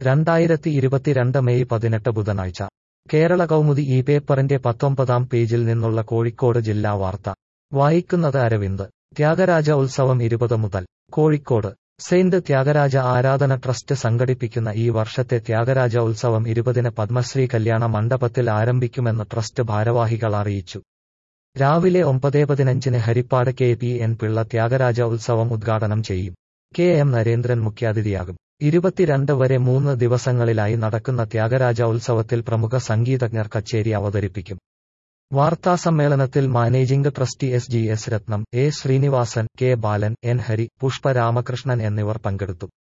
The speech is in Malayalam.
രണ്ടായിരത്തി ഇരുപത്തിരണ്ട് മെയ് പതിനെട്ട് ബുധനാഴ്ച കേരള കൗമുദി ഈ പേപ്പറിന്റെ പത്തൊമ്പതാം പേജിൽ നിന്നുള്ള കോഴിക്കോട് ജില്ലാ വാർത്ത വായിക്കുന്നത് അരവിന്ദ് ത്യാഗരാജ ഉത്സവം ഇരുപത് മുതൽ കോഴിക്കോട് സെയിന്റ് ത്യാഗരാജ ആരാധന ട്രസ്റ്റ് സംഘടിപ്പിക്കുന്ന ഈ വർഷത്തെ ത്യാഗരാജ ഉത്സവം ഇരുപതിന് പത്മശ്രീ കല്യാണ മണ്ഡപത്തിൽ ആരംഭിക്കുമെന്ന് ട്രസ്റ്റ് ഭാരവാഹികൾ അറിയിച്ചു രാവിലെ ഒമ്പത് പതിനഞ്ചിന് Harippad K P N Pillai Thyagaraja ഉത്സവം ഉദ്ഘാടനം ചെയ്യും കെ എം നരേന്ദ്രൻ മുഖ്യാതിഥിയാകും ഇരുപത്തിരണ്ട് വരെ മൂന്ന് ദിവസങ്ങളിലായി നടക്കുന്ന ത്യാഗരാജ ഉത്സവത്തിൽ പ്രമുഖ സംഗീതജ്ഞർ കച്ചേരി അവതരിപ്പിക്കും വാർത്താസമ്മേളനത്തിൽ managing trustee S G S Ratnam A Srinivasan K Balan N Hari Pushpa Ramakrishnan എന്നിവർ പങ്കെടുത്തു